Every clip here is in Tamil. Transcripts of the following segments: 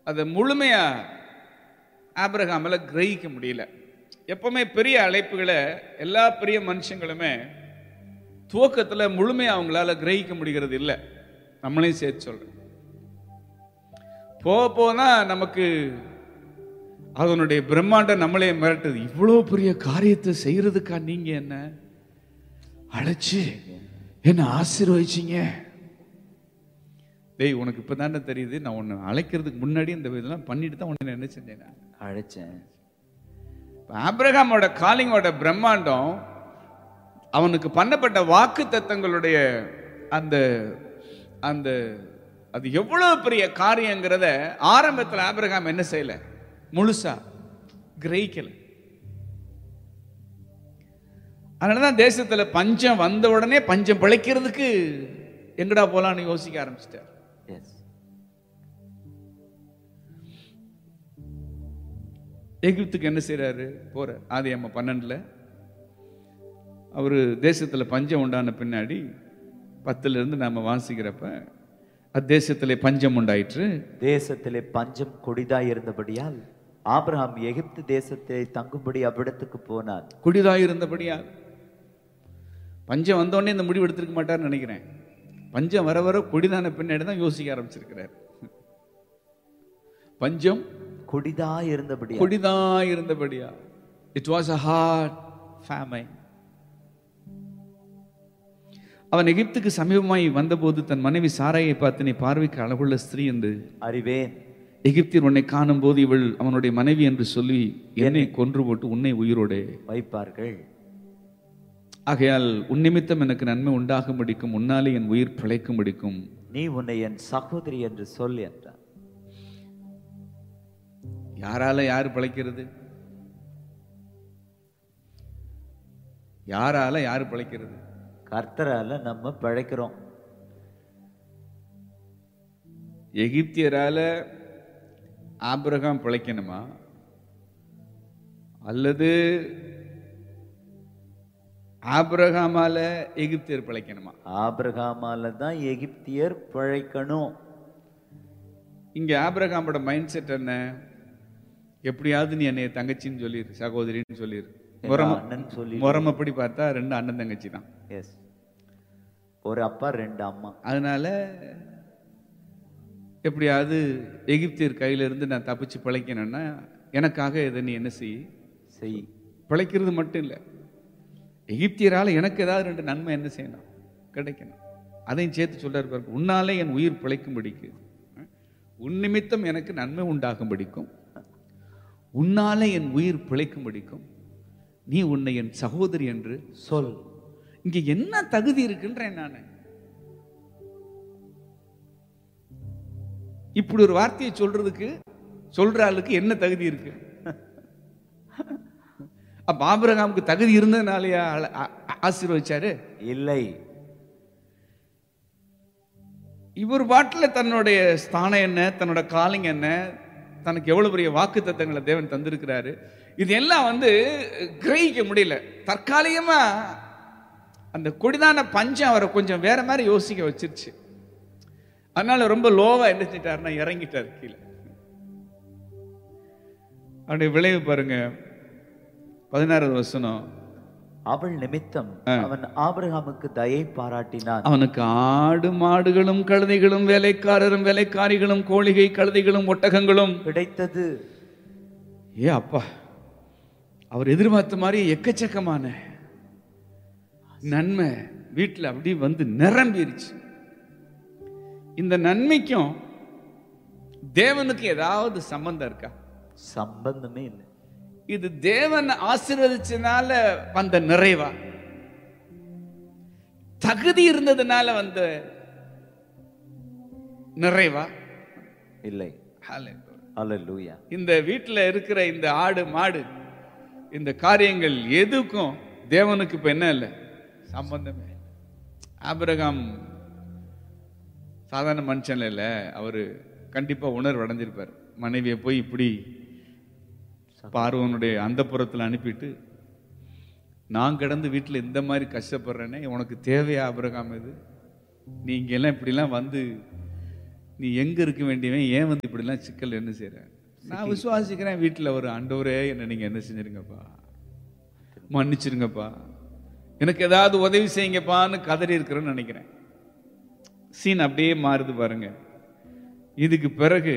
அதை முழுமையா ஆபிரகாமில் கிரகிக்க முடியல எப்பவுமே பெரிய அழைப்புகளை எல்லா பெரிய மனுஷங்களுமே துவக்கத்தில் முழுமையாக அவங்களால கிரகிக்க முடிகிறது இல்லை நம்மளையும் சேர்த்து சொல்றேன் போக போனா நமக்கு அதனுடைய பிரம்மாண்டம் நம்மளே மிரட்டுது இவ்வளோ பெரிய காரியத்தை செய்யறதுக்கா நீங்க என்ன அழைச்சு என்ன ஆசீர்வதிச்சீங்க டேய் உனக்கு இப்போ தானே தெரியுது நான் உன்னை அழைக்கிறதுக்கு முன்னாடி இந்த இதெல்லாம் பண்ணிட்டு தான் உன்னை என்ன செஞ்சேன் நான் அழைச்சேன் இப்ப ஆபிரகாமோட காலிங்கோட பிரம்மாண்டம் அவனுக்கு பண்ணப்பட்ட வாக்கு தத்தங்களுடைய அந்த அந்த அது எவ்வளவு பெரிய காரியங்கிறத ஆரம்பத்தில் ஆபிரகாம் என்ன செய்யல முழுசா கிரகிக்கல அதனாலதான் தேசத்துல பஞ்சம் வந்த உடனே பஞ்சம் பிழைக்கிறதுக்கு எங்கடா போலான்னு யோசிக்க ஆரம்பிச்சிட்டார் எஸ் எகிப்துக்கு என்ன செய்றாரு போற ஆதி அம்மா பன்னெண்டுல அவர் தேசத்துல பஞ்சம் உண்டான பின்னாடி பத்துல இருந்து நாம வாசிக்கிறப்ப அத்தேசத்திலே பஞ்சம் உண்டாயிற்று தேசத்திலே பஞ்சம் கொடிதாய் இருந்தபடியால் ஆபிரகாம் எகிப்து தேசத்தை தங்கும்படி அவ்விடத்துக்கு போனான் குடிதாயிருந்தபடியா பஞ்சம் வந்தோடனே இந்த முடிவு எடுத்திருக்க மாட்டார்னு நினைக்கிறேன் பஞ்சம் வர வர குடிதான பின்னாடி தான் யோசிக்க ஆரம்பிச்சிருக்கிறார் பஞ்சம் கொடிதாய் இருந்தபடியால் கொடிதாயிருந்தபடியா it was a hard famine அவன் எகிப்துக்கு சமீபமாய் வந்தபோது தன் மனைவி சாராயை பார்த்து நீ பார்வைக்கு அழகுள்ள ஸ்திரீ என்று அறிவேன் எகிப்தியர் உன்னை காணும்போது இவள் அவனுடைய மனைவி என்று சொல்லி என்னை கொன்று போட்டு உன்னை உயிரோடே வைப்பார்கள் ஆகையால் உன் நிமித்தம் எனக்கு நன்மை உண்டாகும்படிக்கும் உன்னாலே என் உயிர் பிழைக்கும்படிக்கும் நீ உன்னை என் சகோதரி என்று சொல் என்றான் யாரால யார் பிழைக்கிறது யாரால யார் பிழைக்கிறது கர்த்தரால நம்ம பிழைக்கிறோம் எகிப்தியரால ஆபிரகாம் பிழைக்கணுமா அல்லது ஆபிரகாமால எகிப்தியர் பிழைக்கணுமா ஆபிரகாமால தான் எகிப்தியர் பிழைக்கணும் இங்க ஆபிரகாமோட மைண்ட் செட் என்ன எப்படியாவது நீ என்னைய தங்கச்சின்னு சொல்லிரு சகோதரின்னு சொல்லிரு எங்க முறம அண்ணன் சொல்லி முறமப்படி பார்த்தா ரெண்டு அண்ணன் தங்கச்சி தான் எஸ் ஒரு அப்பா ரெண்டு அம்மா அதனால எப்படியாவது எகிப்தியர் கையில இருந்து நான் தப்பிச்சு பிழைக்கணும்னா எனக்காக இதை நீ என்ன செய் செய் பிழைக்கிறது மட்டும் இல்லை எகிப்தியரால எனக்கு ஏதாவது ரெண்டு நன்மை என்ன செய்யணும் கிடைக்கணும் அதையும் சேர்த்து சொல்றாரு பாருங்க உன்னாலே என் உயிர் பிழைக்கும்படிக்கு உன் நிமித்தம் எனக்கு நன்மை உண்டாகும்படிக்கும் உன்னாலே என் உயிர் பிழைக்கும்படிக்கும் நீ உன்னை என் சகோதரி என்று சொல் இங்க என்ன தகுதி இருக்குன்றேன் நான் இப்படி ஒரு வார்த்தையை சொல்றதுக்கு சொல்ற ஆளுக்கு என்ன தகுதி இருக்கு அப்ப ஆபிரகாமுக்கு தகுதி இருந்ததுனாலயா ஆள- ஆ- ஆ- ஆசீர்வதிச்சாரு இல்லை இவர் பாட்டில் தன்னுடைய ஸ்தானம் என்ன தன்னோட காலிங் என்ன தனக்கு எவ்வளவு பெரிய வாக்கு தத்தங்களை தேவன் தந்திருக்கிறாரு இது எல்லாம் வந்து கிரகிக்க முடியல தற்காலிகமா அந்த கொடிதான பஞ்சம் அவரை கொஞ்சம் வேற மாதிரி யோசிக்க வச்சிருச்சு அதனால ரொம்ப லோவா என்ன செஞ்சிட்டாருன்னா இறங்கிட்டார் கீழே அவருடைய விளைவு பாருங்க பதினாறாவது வசனம் அவள் நிமித்தம் அவன் ஆபிரகாமுக்கு தயை பாராட்டினான் அவனுக்கு ஆடு மாடுகளும் கழுதைகளும் வேலைக்காரரும் வேலைக்காரிகளும் கோழிகை கழுதைகளும் ஒட்டகங்களும் கிடைத்தது ஏ அப்பா அவர் எதிர்பார்த்த மாதிரி எக்கச்சக்கமான நன்மை வீட்டில் அப்படி வந்து நிரம்பிருச்சு இந்த நன்மைக்கும் தேவனுக்கு ஏதாவது சம்பந்தம் இருக்கா சம்பந்தமே இல்லை இது தேவன் ஆசீர்வதிச்சனால வந்த நிறைவா தகுதி இருந்ததுனால வந்த நிறைவா இல்லை Hallelujah. அல்லேலூயா இந்த வீட்டில் இருக்கிற இந்த ஆடு மாடு இந்த காரியங்கள் எதுக்கும் தேவனுக்கு இப்ப என்ன இல்லை சம்பந்தமே இல்லை. ஆபிரகாம் சாதாரண மனுஷன்ல இல்லை அவரு கண்டிப்பா உணர்வு அடைஞ்சிருப்பார் மனைவியை போய் இப்படி பார்வனுடைய அந்த அனுப்பிட்டு நான் கிடந்து வீட்டில் இந்த மாதிரி கஷ்டப்படுறேனே உனக்கு தேவையா ஆபிரகாம் இது நீ இங்கெல்லாம் இப்படிலாம் வந்து நீ எங்க இருக்க வேண்டியவன் ஏன் வந்து இப்படிலாம் சிக்கல் என்ன செய்ற நான் விசுவாசிக்கிறேன் வீட்டில் ஒரு ஆண்டவரே என்ன நீங்க என்ன செஞ்சிருங்கப்பா மன்னிச்சிருங்கப்பா எனக்கு ஏதாவது உதவி செய்யுங்கப்பான்னு கதறி இருக்கிறேன்னு நினைக்கிறேன் சீன் அப்படியே மாறுது பாருங்க இதுக்கு பிறகு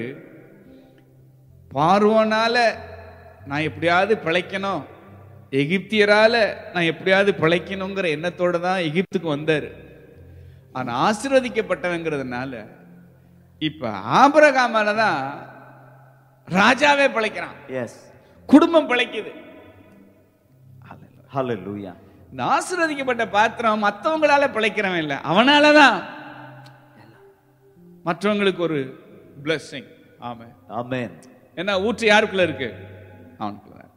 பார்வோனால நான் எப்படியாவது பிழைக்கணும் எகிப்தியரால நான் எப்படியாவது பிழைக்கணுங்கிற எண்ணத்தோட தான் எகிப்துக்கு வந்தாரு ஆனா ஆசீர்வதிக்கப்பட்டவங்கிறதுனால இப்ப ஆபரகாமால தான் ராஜாவே பிழைக்கிறான் எஸ் குடும்பம் பிழைக்குது ஹalleluya இந்த ஆசீர்வதிக்கப்பட்ட பாத்திரம் மற்றவங்களால பிழைக்கிறவன் இல்லை அவனால தான் மற்றவங்களுக்கு ஒரு blessing ஆமா ஆமென் ஏன்னா ஊற்று யாருக்குள்ள இருக்கு அவனுக்குள்ள தான்.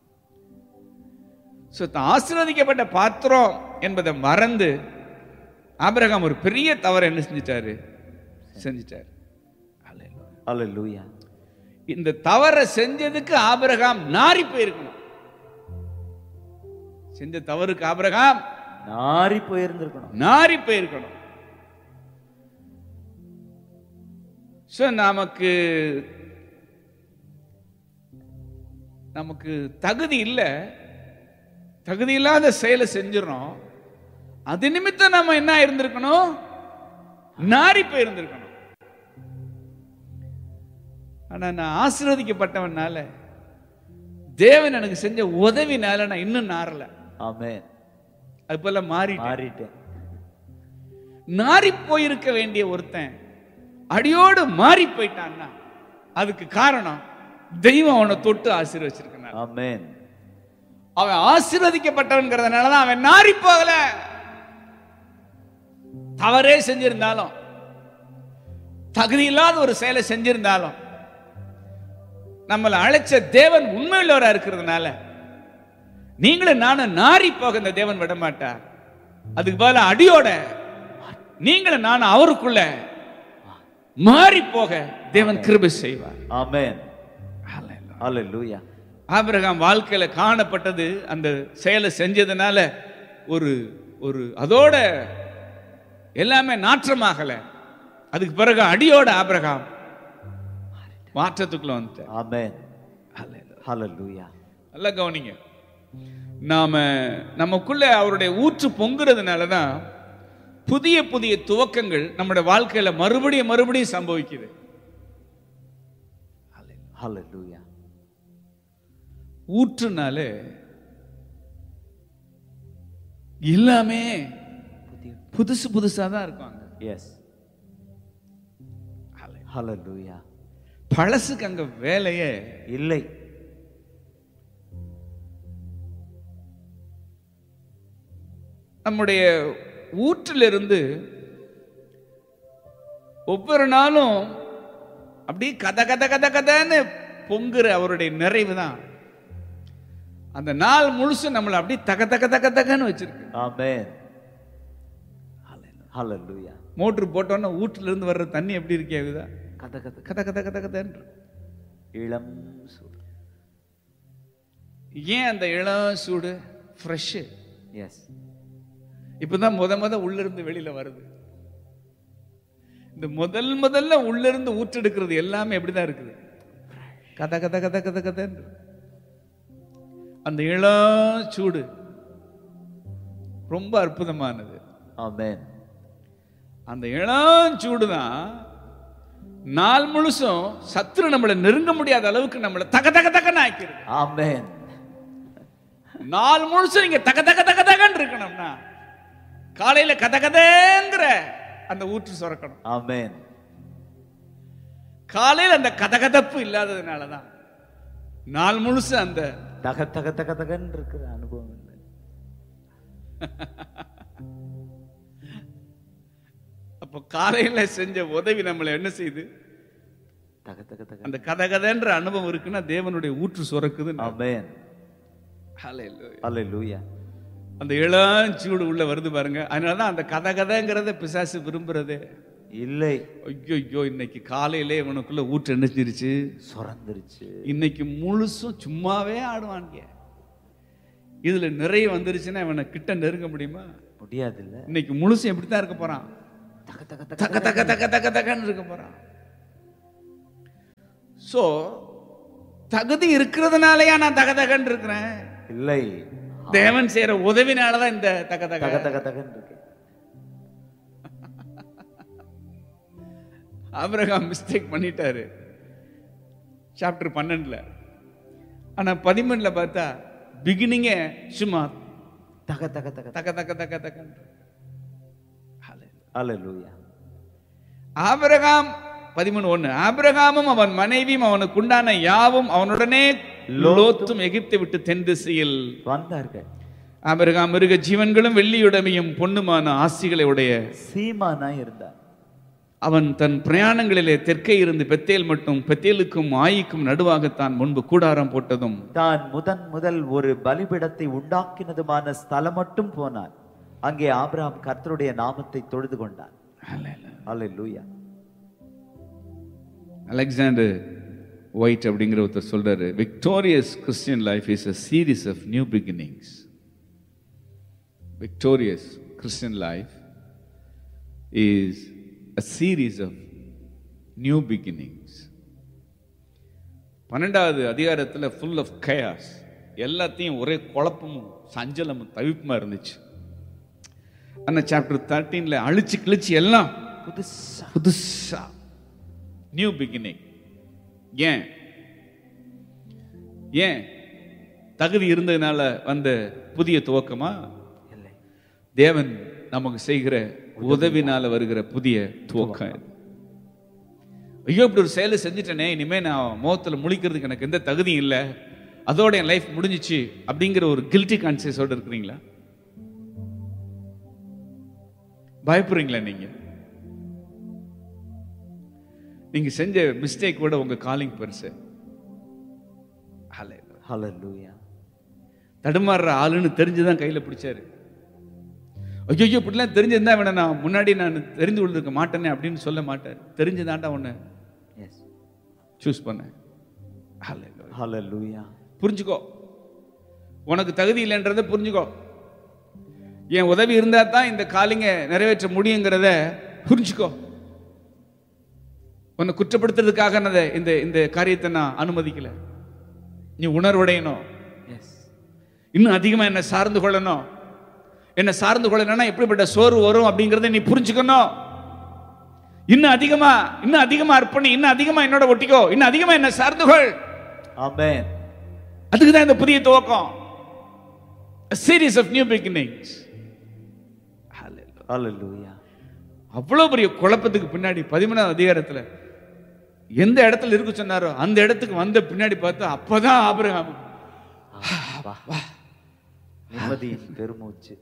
So, தான் ஆசீர்வதிக்கப்பட்ட பாத்திரம் என்பதை மறந்து ஆபிரகாம் ஒரு பெரிய தவறு என்ன செஞ்சிட்டாரு செஞ்சிட்டாரு ஹalleluya இந்த தவறை செஞ்சதுக்கு ஆபிரகாம் நாரி போயிருக்கணும் செஞ்ச தவறுக்கு ஆபிரகாம் நாரி போயிருந்திருக்கணும் நாரி போயிருக்கணும் ஸோ நமக்கு நமக்கு தகுதி இல்லை தகுதி இல்லாத செயலை செஞ்சிடறோம் அது நிமித்தம் நம்ம என்ன இருந்திருக்கணும் நாரி போயிருந்திருக்கணும் ஆனா நான் ஆசீர்வதிக்கப்பட்டவனால தேவன் எனக்கு செஞ்ச உதவினால நான் இன்னும் நாரல ஆமென் அது போல மாறி மாறிட்டேன் நாரி போயிருக்க வேண்டிய ஒருத்தன் அடியோடு மாறி போயிட்டான்னா அதுக்கு காரணம் தெய்வம் அவனை தொட்டு ஆசீர்வச்சிருக்கனால ஆமென் அவன் ஆசீர்வதிக்கப்பட்டவன்கிறதுனால தான் அவன் நாரி போகல தவறே செஞ்சிருந்தாலும் தகுதி இல்லாத ஒரு செயலை செஞ்சிருந்தாலும் நம்மளை அழைச்ச தேவன் உண்மையுள்ளவரா இருக்கிறதுனால நீங்களும் நானும் நாரி போக இந்த தேவன் விட மாட்டார் அதுக்கு பதிலா அடியோட நீங்களும் நானும் அவருக்குள்ள மாறி போக தேவன் கிருபை செய்வார் ஆமென் ஹalleluya ஆபிரகாம் வாழ்க்கையில காணப்பட்டது அந்த செயலை செஞ்சதுனால ஒரு ஒரு அதோட எல்லாமே நாற்றமாகல அதுக்கு பிறகு அடியோட ஆபிரகாம் மாற்றத்துக்குள்ள வந்துட்டார் ஆமென் ஹalleluya நல்லா கவனிங்க நாம நமக்குள்ள அவருடைய ஊற்று பொங்குறதுனால தான் புதிய புதிய துவக்கங்கள் நம்முடைய வாழ்க்கையில மறுபடியும் மறுபடியும் சம்பவிக்குது ஹalleluya ஊற்றுனாலே எல்லாமே புதுசு புதுசா தான் இருக்காங்க எஸ் ஹalleluya பழசுக்கு அங்க வேலையே இல்லை நம்முடைய ஊற்றிலிருந்து ஒவ்வொரு நாளும் அப்படியே கத கத கத கதன்னு பொங்குற அவருடைய நிறைவு தான் அந்த நாள் முழுசும் நம்மளை அப்படியே தக தக தக தகன்னு வச்சிருக்கு ஆமென் ஹalleluya மோட்ரு போட்டோன்னா ஊற்றுல இருந்து வர்ற தண்ணி எப்படி இருக்கேகுதா கத கத கத கத கத கதன்னு இளம் சூடு ஏன் அந்த இளம் சூடு ஃப்ரெஷ்ஷு எஸ் இப்பதான் முத முத உள்ள இருந்து வெளியில வருது இந்த முதல் முதல்ல உள்ள இருந்து ஊற்றெடுக்கிறது எல்லாமே எப்படிதான் இருக்குது கத கத கத கத கதன்னு அந்த இளம் சூடு ரொம்ப அற்புதமானது ஆமென் அந்த இளம் சூடு தான் நாள் முழுசும் சத்துரு நம்மளை நெருங்க முடியாத அளவுக்கு நம்மளை தக தக தகன்னு ஆக்கிடுது ஆமென் நாள் முழுசும் நீங்க தக தக தக தகன்னு இருக்கணும்னா காலையில கத கதங்கிற அந்த ஊற்று சுரக்கணும் ஆமென் காலையில அந்த கதகதப்பு இல்லாததுனால தான் நாள் முழுசு அந்த தக தக தக தகன்னு இருக்கிற அனுபவம் இல்லை அப்போ காலையில செஞ்ச உதவி நம்மளை என்ன செய்யுது தக தக தக அந்த கதகதன்ற அனுபவம் இருக்குன்னா தேவனுடைய ஊற்று சுரக்குது ஆமென் ஹalleluya அந்த இளஞ்சூடு உள்ள வருது பாருங்க அதனாலதான் அந்த கதகதங்கிறத பிசாசு விரும்புறதே இல்லை ஐயோ ஐயோ இன்னைக்கு காலையிலே இவனுக்குள்ள ஊற்று என்னச்சிருச்சு சுரந்துருச்சு இன்னைக்கு முழுசும் சும்மாவே ஆடுவாங்க இதுல நிறைய வந்துருச்சுன்னா இவனை கிட்ட நெருங்க முடியுமா முடியாது இல்ல இன்னைக்கு முழுசும் எப்படித்தான் இருக்க போறான் தக தக தக தக்க தக்க தக்க தக்க தக்கன்னு இருக்க போறான் சோ தகுதி இருக்கிறதுனாலயா நான் தகதகன்னு இருக்கிறேன் இல்லை தேவன் செய்யற உதவினாலதான் இந்த தகதக தக தக தகன்னு இருக்கு ஆபிரகாம் மிஸ்டேக் பண்ணிட்டாரு சாப்டர் பன்னெண்டுல ஆனா பதிமூணுல பார்த்தா பிகினிங்கே சும்மா தக தக தக தக்க தக்க தக்க தக்க அல்லேலூயா ஆபிரகாம் பதிமூணு ஒண்ணு ஆபிரகாமும் அவன் மனைவியும் அவனுக்கு உண்டான யாவும் அவனுடனே லோத்தும் எகிப்தை விட்டு தென் திசையில் வந்தார்கள் ஆபிரகாம் மிருக ஜீவன்களும் வெள்ளியுடைமையும் பொண்ணுமான ஆசிகளை உடைய சீமானா இருந்தார் அவன் தன் பிரயாணங்களிலே தெற்கே இருந்து பெத்தேல் மட்டும் பெத்தேலுக்கும் ஆயிக்கும் நடுவாகத்தான் முன்பு கூடாரம் போட்டதும் தான் முதன் முதல் ஒரு பலிபிடத்தை உண்டாக்கினதுமான ஸ்தலம் மட்டும் போனான் அங்கே ஆபிரகாம் கர்த்தருடைய நாமத்தை தொழுது கொண்டான் அல்லேலூயா அலெக்சாண்டர் ஒயிட் அப்படிங்கிற ஒருத்தர் சொல்றாரு victorious Christian life is a series of new beginnings victorious Christian life is a series of new beginnings பன்னெண்டாவது அதிகாரத்தில் ஃபுல் ஆஃப் கயாஸ் எல்லாத்தையும் ஒரே குழப்பமும் சஞ்சலமும் தவிப்புமா இருந்துச்சு அந்த சாப்டர் தேர்ட்டீன்ல அழிச்சு கிழிச்சு எல்லாம் புதுசா புதுசா நியூ பிகினிங் ஏன் ஏன் தகுதி இருந்ததுனால வந்த புதிய துவக்கமா இல்லை தேவன் நமக்கு செய்கிற உதவினால வருகிற புதிய துவக்கம் இது. ஐயோ இப்படி ஒரு செயலை செஞ்சுட்டேனே இனிமே நான் முகத்துல முழிக்கிறதுக்கு எனக்கு எந்த தகுதியும் இல்லை அதோட என் லைஃப் முடிஞ்சிச்சு அப்படிங்கிற ஒரு கில்ட்டி கான்சியஸோட இருக்கிறீங்களா பயப்படுறீங்களா நீங்க நீங்க செஞ்ச மிஸ்டேக் கூட உங்க காலிங் பெருசு Hallelujah. ஹalleluya தடுமாறுற ஆளுன்னு தெரிஞ்சுதான் கையில பிடிச்சாரு ஐயோ இப்படிலாம் தெரிஞ்சிருந்தா இவனை நான் முன்னாடி நான் தெரிந்து கொண்டிருக்க மாட்டேனே அப்படின்னு சொல்ல மாட்டார் தெரிஞ்சுதான்டா உன்னை எஸ் சூஸ் பண்ணேன் Hallelujah. ஹalleluya புரிஞ்சுக்கோ உனக்கு தகுதி இல்லைன்றதை புரிஞ்சுக்கோ என் உதவி இருந்தா தான் இந்த காலிங்க நிறைவேற்ற முடியுங்கிறத புரிஞ்சுக்கோ உன்னை குற்றப்படுத்துறதுக்காக நான் இதை- இந்த இந்த காரியத்தை நான் அனுமதிக்கல நீ உணர்வடையணும் எஸ் இன்னும் அதிகமா என்ன சார்ந்து கொள்ளணும் என்ன சார்ந்து கொள்ளணும்னா எப்படிப்பட்ட சோர்வு வரும் அப்படிங்கறத நீ புரிஞ்சுக்கணும் இன்னும் அதிகமா இன்னும் அதிகமா அர்ப்பணி இன்னும் அதிகமா என்னோட ஒட்டிக்கோ இன்னும் அதிகமா என்ன சார்ந்து கொள் ஆமென் அதுக்கு தான் இந்த புதிய துவக்கம் சீரீஸ் ஆஃப் நியூ பிகினிங்ஸ் ஹalleluya அவ்வளவு பெரிய குழப்பத்துக்கு பின்னாடி பதிமூணாவது அதிகாரத்துல எந்த இடத்துல இருக்கு சொன்னாரோ அந்த இடத்துக்கு வந்த பின்னாடி பார்த்தா அப்பதான் ஆபிரகாம் வா நிம்மதியின் பெருமூச்சு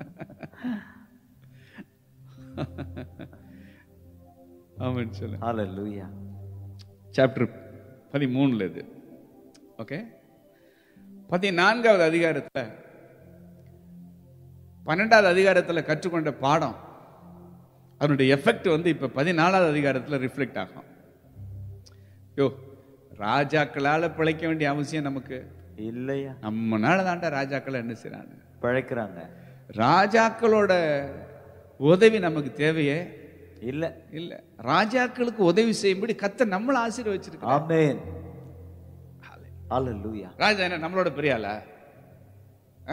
ஆமான்னு சொல்ல ஹalleluya சாப்டர் பதிமூணுல இது ஓகே பதினான்காவது அதிகாரத்துல பன்னெண்டாவது அதிகாரத்துல கற்றுக்கொண்ட பாடம் அதனுடைய எஃபெக்ட் வந்து இப்ப பதினாலாவது அதிகாரத்துல ரிஃப்ளெக்ட் ஆகும் யோ ராஜாக்களால பிழைக்க வேண்டிய அவசியம் நமக்கு இல்லையா நம்மனால தாண்டா ராஜாக்கள் என்ன செய்றாங்க பழைக்கிறாங்க ராஜாக்களோட உதவி நமக்கு தேவையே இல்ல இல்ல ராஜாக்களுக்கு உதவி செய்யும்படி கத்த நம்மள ஆசீர்வச்சிருக்க ஆமென் ஹalleluya ராஜா என்ன நம்மளோட பெரிய ஆளா ஆ?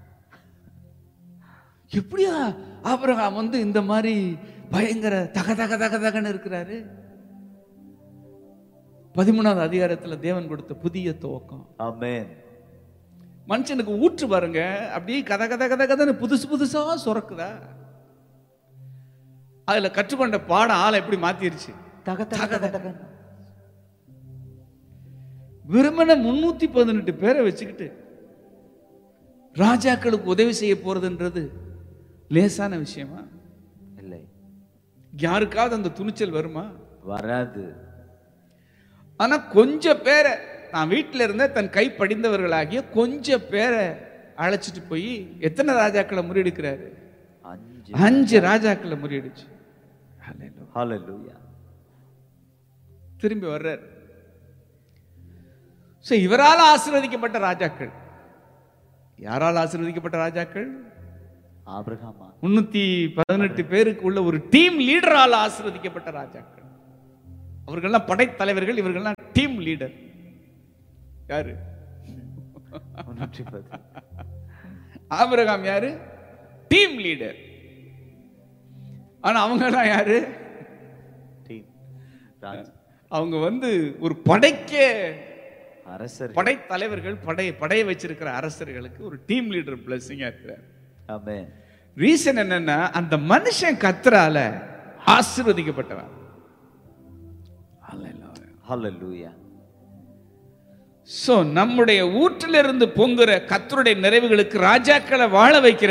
எப்படியா ஆபிரகாம் வந்து இந்த மாதிரி பயங்கர தக தக தக தகன்னு இருக்கிறாரு பதிமூணாவது அதிகாரத்துல தேவன் கொடுத்த புதிய துவக்கம் ஆமென் மனுஷனுக்கு ஊற்று பாருங்க அப்படியே கத கத கத கதன்னு புதுசு புதுசா சுரக்குதா அதுல கற்றுக்கொண்ட பாடம் ஆளை எப்படி மாத்திருச்சு தக தக தக தக விரும்பின முன்னூத்தி பதினெட்டு பேரை வச்சுக்கிட்டு ராஜாக்களுக்கு உதவி செய்ய போறதுன்றது லேசான விஷயமா இல்லை யாருக்காவது அந்த துணிச்சல் வருமா வராது ஆனா கொஞ்சம் பேரை தான் வீட்டில இருந்த தன் கை படிந்தவர்களாகிய கொஞ்சம் பேரை அழைச்சிட்டு போய் எத்தனை ராஜாக்களை முறியடிக்கிறாரு அஞ்சு அஞ்சு ராஜாக்களை முறியடிச்சு Hallelujah. ஹalleluya திரும்பி வர்றார் So, இவரால் ஆசீர்வதிக்கப்பட்ட ராஜாக்கள் யாரால் ஆசீர்வதிக்கப்பட்ட ராஜாக்கள் ஆபிரகாமா முன்னூத்தி பதினெட்டு பேருக்கு உள்ள ஒரு டீம் லீடரால் ஆசீர்வதிக்கப்பட்ட ராஜாக்கள் அவர்கள்லாம் படைத்தலைவர்கள் இவர்கள்லாம் டீம் லீடர் யாரு முன்னூற்றி பத்து ஆபிரகாம் யாரு டீம் லீடர் ஆனா அவங்கெல்லாம் யாரு டீம் ராஜ் அவங்க வந்து ஒரு படைக்கே அரசர் படைத்தலைவர்கள் படை படைய வச்சிருக்கிற அரசர்களுக்கு ஒரு டீம் லீடர் பிளஸிங்கா இருக்கிறார் ஆமென் ரீசன் என்னன்னா அந்த மனுஷன் கத்துறால ஆசீர்வதிக்கப்பட்டவன் ஹalleluya சோ நம்முடைய ஊற்றிலிருந்து பொங்குற கத்தருடைய நிறைவுகளுக்கு ராஜாக்களை வாழ வைக்கிற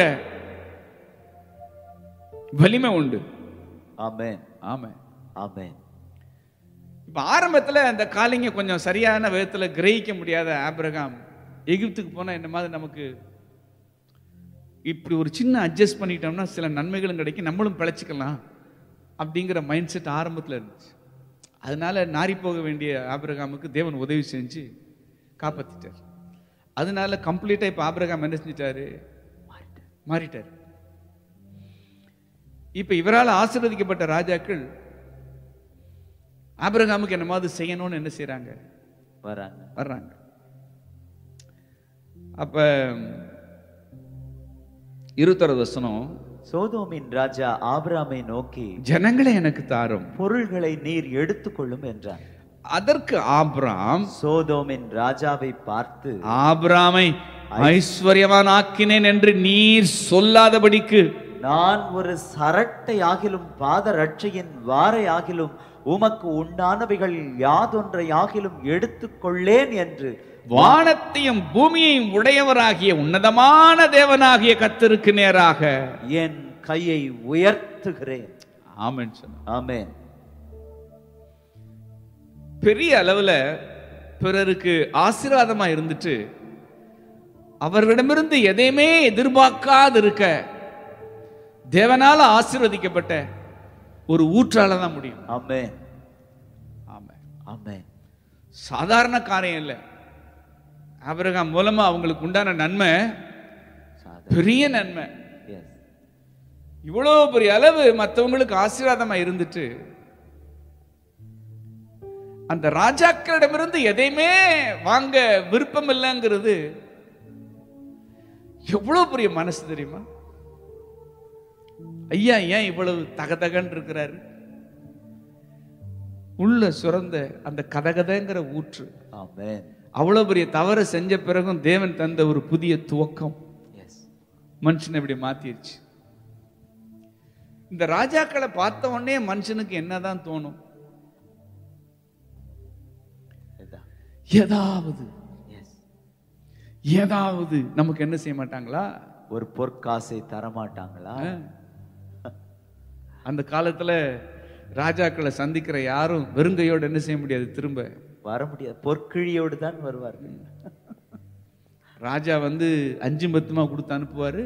வலிமை உண்டு ஆமென் ஆமா ஆமென் இப்ப ஆரம்பத்துல அந்த காலிங்க கொஞ்சம் சரியான விதத்துல கிரகிக்க முடியாத ஆபிரகாம் எகிப்துக்கு போனா என்ன மாதிரி நமக்கு இப்படி ஒரு சின்ன அட்ஜஸ்ட் பண்ணிட்டோம்னா சில நன்மைகளும் கிடைக்கும் நம்மளும் பிழைச்சிக்கலாம் அப்படிங்கிற மைண்ட் செட் ஆரம்பத்துல இருந்துச்சு அதனால நாரி போக வேண்டிய ஆபிரகாமுக்கு தேவன் உதவி செஞ்சு காப்பாத்திட்டார் அதனால கம்ப்ளீட்டா இப்ப ஆபிரகாம் என்ன செஞ்சிட்டாரு மாறிட்டார் இப்ப இவரால் ஆசீர்வதிக்கப்பட்ட ராஜாக்கள் ஆபிரகாமுக்கு என்ன மாதிரி செய்யணும்னு என்ன செய்றாங்க வராங்க வர்றாங்க அப்ப இருபத்தொரு வசனம் சோதோமின் ராஜா ஆபிராமை நோக்கி ஜனங்களை எனக்கு தாரும் பொருள்களை நீர் எடுத்துக்கொள்ளும் என்றான் அதற்கு ஆபிராம் சோதோமின் ராஜாவை பார்த்து ஆபிராமை ஐஸ்வர்யவான் ஆக்கினேன் என்று நீர் சொல்லாதபடிக்கு நான் ஒரு சரட்டை ஆகிலும் பாத ரட்சையின் வாரை ஆகிலும் உமக்கு உண்டானவைகள் யாதொன்றை ஆகிலும் எடுத்துக்கொள்ளேன் என்று வானத்தையும் பூமியையும் உடையவராகிய உன்னதமான தேவனாகிய கத்தருக்கு நேராக என் கையை உயர்த்துகிறேன் ஆமென் சொன்ன ஆமென் பெரிய அளவுல பிறருக்கு ஆசீர்வாதமா இருந்துட்டு அவர்களிடமிருந்து எதையுமே எதிர்பார்க்காது இருக்க தேவனால ஆசீர்வதிக்கப்பட்ட ஒரு ஊற்றால தான் முடியும் ஆமென் ஆமா ஆமென் சாதாரண காரியம் இல்லை ஆபிரகாம் மூலமா அவங்களுக்கு உண்டான நன்மை சாதா பெரிய நன்மை எஸ் இவ்வளவு பெரிய அளவு மற்றவங்களுக்கு ஆசீர்வாதமா இருந்துட்டு அந்த ராஜாக்களிடமிருந்து எதையுமே வாங்க விருப்பம் இல்லைங்கிறது எவ்வளவு பெரிய மனசு தெரியுமா ஐயா ஏன் இவ்வளவு தகதகன்னு இருக்கிறாரு உள்ள சுரந்த அந்த கதகதங்கிற ஊற்று ஆமென் அவ்வளவு பெரிய தவறு செஞ்ச பிறகும் தேவன் தந்த ஒரு புதிய துவக்கம் எஸ் மனுஷனை இப்படி மாத்திருச்சு இந்த ராஜாக்களை பார்த்த உடனே மனுஷனுக்கு என்னதான் தோணும் இதான் ஏதாவது எஸ் ஏதாவது நமக்கு என்ன செய்ய மாட்டாங்களா ஒரு பொற்காசை தரமாட்டாங்களா ஆ? அந்த காலத்துல ராஜாக்களை சந்திக்கிற யாரும் வெறுங்கையோடு என்ன செய்ய முடியாது திரும்ப வர முடியாது பொற்கிழியோடு தான் வருவார்கள் ராஜா வந்து அஞ்சு பத்துமா கொடுத்து அனுப்புவாரு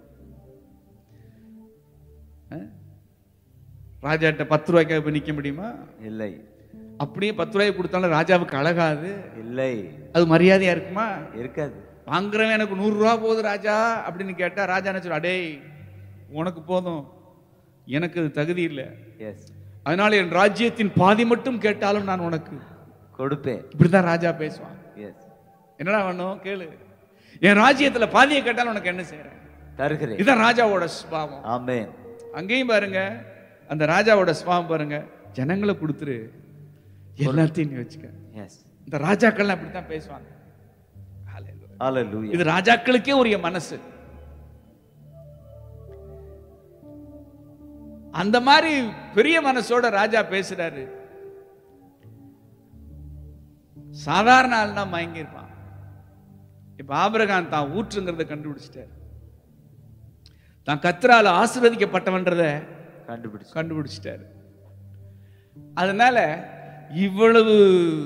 ஆ? ராஜாட்ட பத்து ரூபாய்க்காக போய் நிக்க முடியுமா இல்லை அப்படியே பத்து ரூபாய்க்கு கொடுத்தாலும் ராஜாவுக்கு அழகாது இல்லை அது மரியாதையா இருக்குமா இருக்காது வாங்குறவன் எனக்கு நூறு ரூபா போகுது ராஜா அப்படின்னு கேட்டா ராஜா என்ன சொல்ல அடேய் உனக்கு போதும் எனக்கு அது தகுதி இல்லை எஸ் அதனால என் ராஜ்யத்தின் பாதி மட்டும் கேட்டாலும் நான் உனக்கு கொடுப்பேன் இப்படிதான் ராஜா பேசுவான் எஸ் என்னடா வேணும் கேளு என் ராஜ்யத்துல பாதியை கேட்டாலும் உனக்கு என்ன செய்யறேன் தருகிறேன் இதுதான் ராஜாவோட சுபாவம் ஆமென் அங்கேயும் பாருங்க அந்த ராஜாவோட சுபாவம் பாருங்க ஜனங்களை கொடுத்துரு எல்லாத்தையும் நீ வச்சுக்க எஸ் இந்த ராஜாக்கள்லாம் அப்படித்தான் பேசுவாங்க Hallelujah. ஹalleluya இது ராஜாக்களுக்கே உரிய மனசு அந்த மாதிரி பெரிய மனசோட ராஜா பேசுறாரு சாதாரண ஆள் தான் மயங்கியிருப்பான் இப்ப ஆபிரகாம் தான் ஊற்றுங்கிறத கண்டுபிடிச்சிட்டார் தான் கத்திரால ஆசீர்வதிக்கப்பட்டவன்றத கண்டுபிடிச்சு கண்டுபிடிச்சிட்டாரு அதனால இவ்வளவு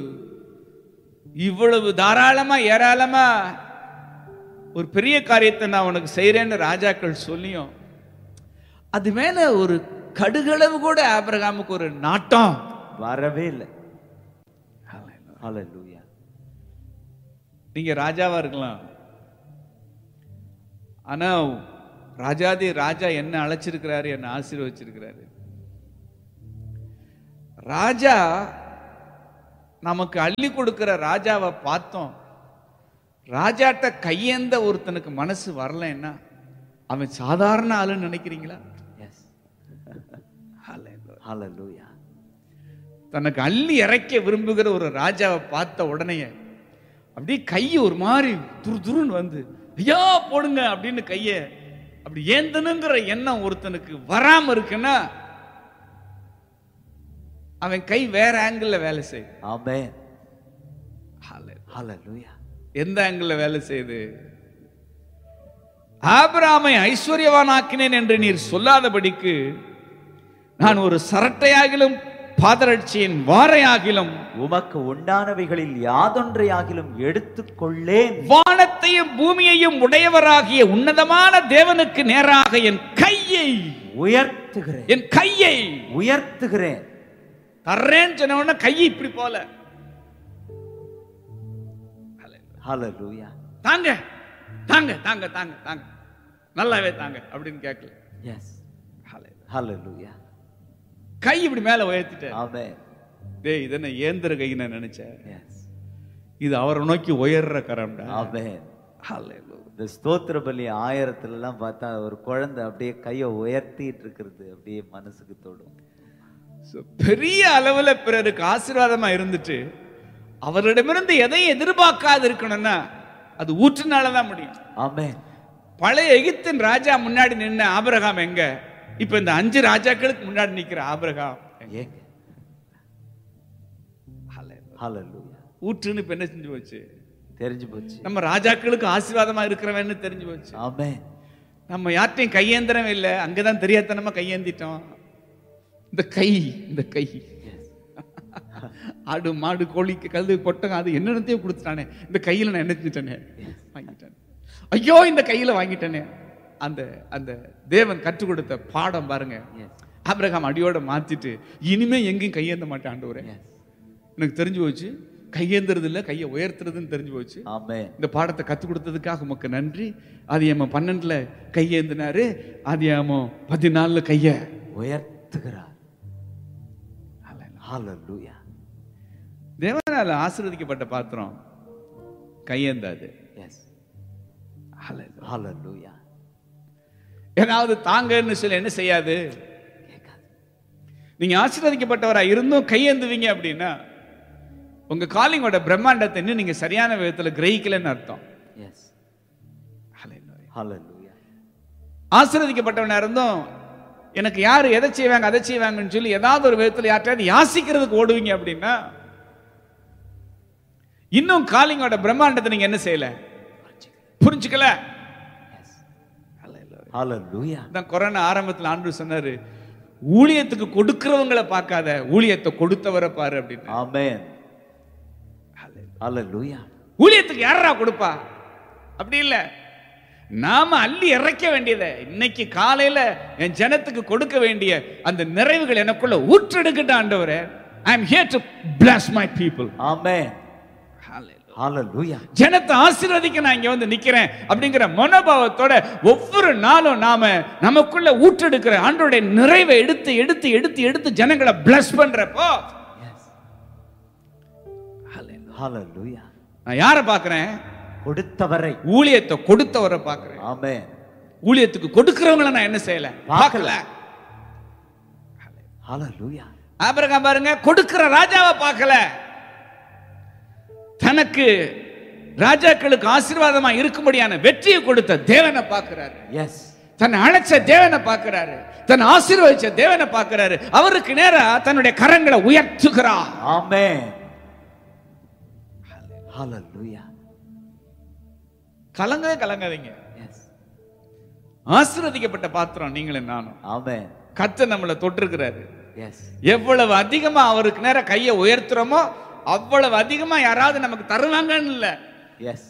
இவ்வளவு தாராளமா ஏராளமா ஒரு பெரிய காரியத்தை நான் உனக்கு செய்றேன்னு ராஜாக்கள் சொல்லியும் அது மேல ஒரு கடுகளவு கூட ஆபிரகாமுக்கு ஒரு நாட்டம் வரவே இல்லை ஹalleluya நீங்க ராஜாவா இருக்கலாம் ஆனா ராஜாதி ராஜா என்ன அழைச்சிருக்கிறாரு என்ன ஆசீர்வச்சிருக்கிறாரு ராஜா நமக்கு அள்ளி கொடுக்கிற ராஜாவை பார்த்தோம் ராஜாட்ட கையேந்த ஒருத்தனுக்கு மனசு வரலன்னா அவன் சாதாரண ஆளுன்னு நினைக்கிறீங்களா எஸ் ஹalleluya தனக்கு அள்ளி இறைக்க விரும்புகிற ஒரு ராஜாவை பார்த்த உடனே அப்படியே கை ஒரு மாதிரி துரு துருன்னு வந்து ஐயா போடுங்க அப்படின்னு கைய அப்படி ஏந்தனுங்கிற எண்ணம் ஒருத்தனுக்கு வராம இருக்குன்னா அவன் கை வேற ஆங்கிள் வேலை செய்யும் ஆமென் Hallelujah. ஹalleluya எந்த ஆங்கிள் வேலை செய்யுது ஆபிராமை ஐஸ்வர்யவானாக்கினேன் என்று நீர் சொல்லாதபடிக்கு நான் ஒரு சரட்டையாகிலும் பாதரட்சியின் வாரையாகிலும் உமக்கு உண்டானவைகளில் யாதொன்றையாகிலும் எடுத்துக்கொள்ளேன் வானத்தையும் பூமியையும் உடையவராகிய உன்னதமான தேவனுக்கு நேராக என் கையை உயர்த்துகிறேன் என் கையை உயர்த்துகிறேன் தர்றேன்னு சொன்ன உடனே கையை இப்படி போல ஹalleluya தாங்க தாங்க தாங்க தாங்க தாங்க நல்லாவே தாங்க அப்படின்னு கேட்கல எஸ் ஹalleluya கை இப்படி மேல உயர்த்திட்டேன் ஆமென் டேய் இது என்ன ஏந்திர கை நான் நினைச்சேன் எஸ் இது அவரை நோக்கி உயர்ற கரம்டா ஆமென் Hallelujah. இந்த ஸ்தோத்திர பலி ஆயிரத்துல எல்லாம் பார்த்தா ஒரு குழந்தை அப்படியே கையை உயர்த்திட்டு இருக்கிறது அப்படியே மனசுக்கு தொடும் So, பெரிய அளவுல பிறருக்கு ஆசீர்வாதமா இருந்துட்டு அவரிடமிருந்து எதையும் எதிர்பார்க்காது இருக்கணும்னா அது ஊற்றுனால தான் முடியும் ஆமென் பழைய எகிப்தின் ராஜா முன்னாடி நின்ன ஆபிரகாம் எங்க இப்ப இந்த அஞ்சு ராஜாக்களுக்கு முன்னாடி நிக்கிற ஆபிரகாம் எங்க? ஏங்க ஹalleluya ஊற்றுன்னு இப்ப என்ன செஞ்சு போச்சு தெரிஞ்சு போச்சு நம்ம ராஜாக்களுக்கு ஆசீர்வாதமா இருக்கிறவன்னு தெரிஞ்சு போச்சு ஆமென் நம்ம யார்ட்டையும் கையேந்திரம் இல்லை அங்கதான் தெரியாதனமா கையேந்திட்டோம் இந்த கை இந்த கை ஆடு மாடு கோழிக்கு கழுது கொட்டகம் அது என்னென்னத்தையும் கொடுத்துட்டானே இந்த கையில நான் என்ன செஞ்சிட்டேனே வாங்கிட்டேன் ஐயோ இந்த கையில வாங்கிட்டேனே அந்த அந்த தேவன் கற்றுக் கொடுத்த பாடம் பாருங்க எஸ் ஆபிரகாம் அடியோட மாத்திட்டு இனிமே எங்கேயும் கையேந்த மாட்டேன் ஆண்டவரே எஸ் எனக்கு தெரிஞ்சு போச்சு கையேந்துறது இல்ல கையை உயர்த்துறதுன்னு தெரிஞ்சு போச்சு ஆமென் இந்த பாடத்தை கற்றுக் கொடுத்ததுக்காக உமக்கு நன்றி ஆதியாம பன்னெண்டுல கையேந்தினாரு ஆதியாமோ பதினாலுல கைய உயர்த்துகிறார் ஹalleluya தேவனால ஆசீர்வதிக்கப்பட்ட பாத்திரம் கையேந்தாது எஸ் ஹalleluya ஏதாவது தாங்கன்னு சொல்லி என்ன செய்யாது கேட்காது நீங்க ஆசீர்வதிக்கப்பட்டவரா இருந்தும் கையேந்துவீங்க அப்படின்னா உங்க காலிங்கோட பிரம்மாண்டத்தை இன்னும் நீங்க சரியான விதத்துல கிரகிக்கலன்னு அர்த்தம் எஸ் ஹalleluya ஆசீர்வதிக்கப்பட்டவனா இருந்தும் எனக்கு யார் எதை செய்வாங்க அதை செய்வாங்கன்னு சொல்லி ஏதாவது ஒரு விதத்தில் யார்ட்டையாவது யாசிக்கிறதுக்கு ஓடுவீங்க அப்படின்னா இன்னும் காலிங்கோட பிரம்மாண்டத்தை நீங்க என்ன செய்யல புரிஞ்சுக்கல ஹalleluya தான் கொரோனா ஆரம்பத்தில் ஆண்டு சொன்னாரு ஊழியத்துக்கு கொடுக்கிறவங்கள பார்க்காத ஊழியத்தை கொடுத்தவரை பாரு அப்படின்னு ஆமென் ஹalleluya ஊழியத்துக்கு யாரா கொடுப்பா அப்படி இல்ல நாம அள்ளி இறைக்க வேண்டியதை இன்னைக்கு காலையில என் ஜனத்துக்கு கொடுக்க வேண்டிய அந்த நிறைவுகள் எனக்குள்ள ஊற்றெடுக்கட்ட ஆண்டவரே I am here to bless my people amen ஹalleluya ஜனத்தை ஆசீர்வதிக்க நான் இங்க வந்து நிக்கிறேன் அப்படிங்கிற மனோபாவத்தோட ஒவ்வொரு நாளும் நாம நமக்குள்ள ஊற்றெடுக்கிற ஆண்டோடைய நிறைவை எடுத்து எடுத்து எடுத்து எடுத்து ஜனங்களை பிளஸ் பண்றப்போ ஹalleluya நான் யாரை பார்க்கிறேன் கொடுத்தவரை ஊழியத்தை கொடுத்தவரை பார்க்கிறேன் ஆமென் ஊழியத்துக்கு கொடுக்கிறவங்கள நான் என்ன செய்யல பார்க்கல ஹalleluya ஆபிரகாம் பாருங்க கொடுக்கிற ராஜாவை பார்க்கல தனக்கு ராஜாக்களுக்கு ஆசீர்வாதமா இருக்கும்படியான வெற்றியை கொடுத்த தேவனை பார்க்கிறாரு எஸ் தன்னை அழைச்ச தேவனை பார்க்கிறாரு தன்னை ஆசீர்வதிச்ச தேவனை பார்க்கிறாரு அவருக்கு நேரா தன்னுடைய கரங்களை உயர்த்துகிறார் ஆமென் ஹalleluya கலங்கவே கலங்காதீங்க எஸ் ஆசீர்வதிக்கப்பட்ட பாத்திரம் நீங்களும் நானும் ஆமென் கர்த்தர் நம்மளை தொட்டிருக்கிறாரு எஸ் எவ்வளவு அதிகமா அவருக்கு நேர கையை உயர்த்துறோமோ அவ்வளவு அதிகமா யாராவது நமக்கு தருவாங்கன்னு இல்ல எஸ்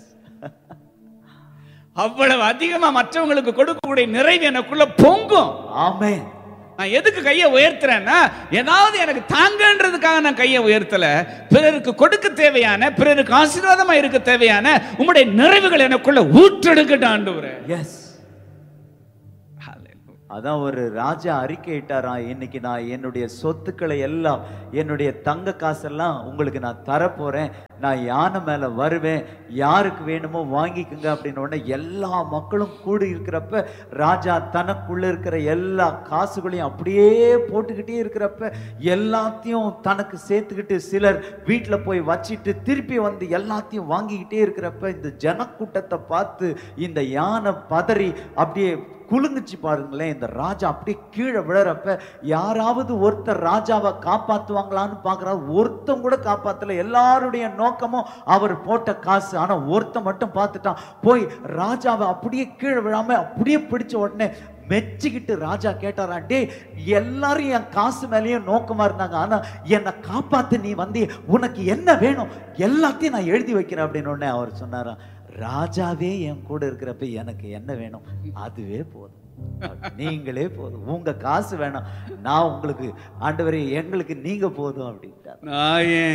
அவ்வளவு அதிகமா மற்றவங்களுக்கு கொடுக்கக்கூடிய நிறைவு எனக்குள்ள பொங்கும் ஆமென் நான் எதுக்கு கையை உயர்த்துறேன்னா ஏதாவது எனக்கு தாங்கன்றதுக்காக நான் கையை உயர்த்தல பிறருக்கு கொடுக்க தேவையான பிறருக்கு ஆசீர்வாதமா இருக்க தேவையான உம்முடைய நிறைவுகள் எனக்குள்ள ஊற்றெடுக்கட்டும் ஆண்டவரே எஸ் அதான் ஒரு ராஜா அறிக்கையிட்டாராம் இன்னைக்கு நான் என்னுடைய சொத்துக்களை எல்லாம் என்னுடைய தங்க காசெல்லாம் உங்களுக்கு நான் தரப்போறேன் நான் யானை மேல வருவேன் யாருக்கு வேணுமோ வாங்கிக்குங்க அப்படின்னு உடனே எல்லா மக்களும் கூடி இருக்கிறப்ப ராஜா தனக்குள்ள இருக்கிற எல்லா காசுகளையும் அப்படியே போட்டுக்கிட்டே இருக்கிறப்ப எல்லாத்தையும் தனக்கு சேர்த்துக்கிட்டு சிலர் வீட்டில் போய் வச்சிட்டு திருப்பி வந்து எல்லாத்தையும் வாங்கிக்கிட்டே இருக்கிறப்ப இந்த ஜனக்கூட்டத்தை பார்த்து இந்த யானை பதறி அப்படியே குலுங்குச்சு பாருங்களேன் இந்த ராஜா அப்படியே கீழே விழறப்ப யாராவது ஒருத்தர் ராஜாவை காப்பாத்துவாங்களான்னு பார்க்கறாரு ஒருத்தன் கூட காப்பாத்தல எல்லாருடைய நோக்கமும் அவர் போட்ட காசு ஆனா ஒருத்தன் மட்டும் பார்த்துட்டான் போய் ராஜாவை அப்படியே கீழே விழாம அப்படியே பிடிச்ச உடனே மெச்சிக்கிட்டு ராஜா கேட்டாராம் டேய் எல்லாரும் என் காசு மேலேயும் நோக்கமா இருந்தாங்க ஆனா என்னை காப்பாத்து நீ வந்து உனக்கு என்ன வேணும் எல்லாத்தையும் நான் எழுதி வைக்கிறேன் அப்படின்னு உடனே அவர் சொன்னாராம் ராஜாவே என் கூட இருக்கிறப்ப எனக்கு என்ன வேணும் அதுவே போதும் நீங்களே போதும் உங்க காசு வேணாம் நான் உங்களுக்கு ஆண்டவரே எங்களுக்கு நீங்க போதும் அப்படின்ட்டார் நான் என்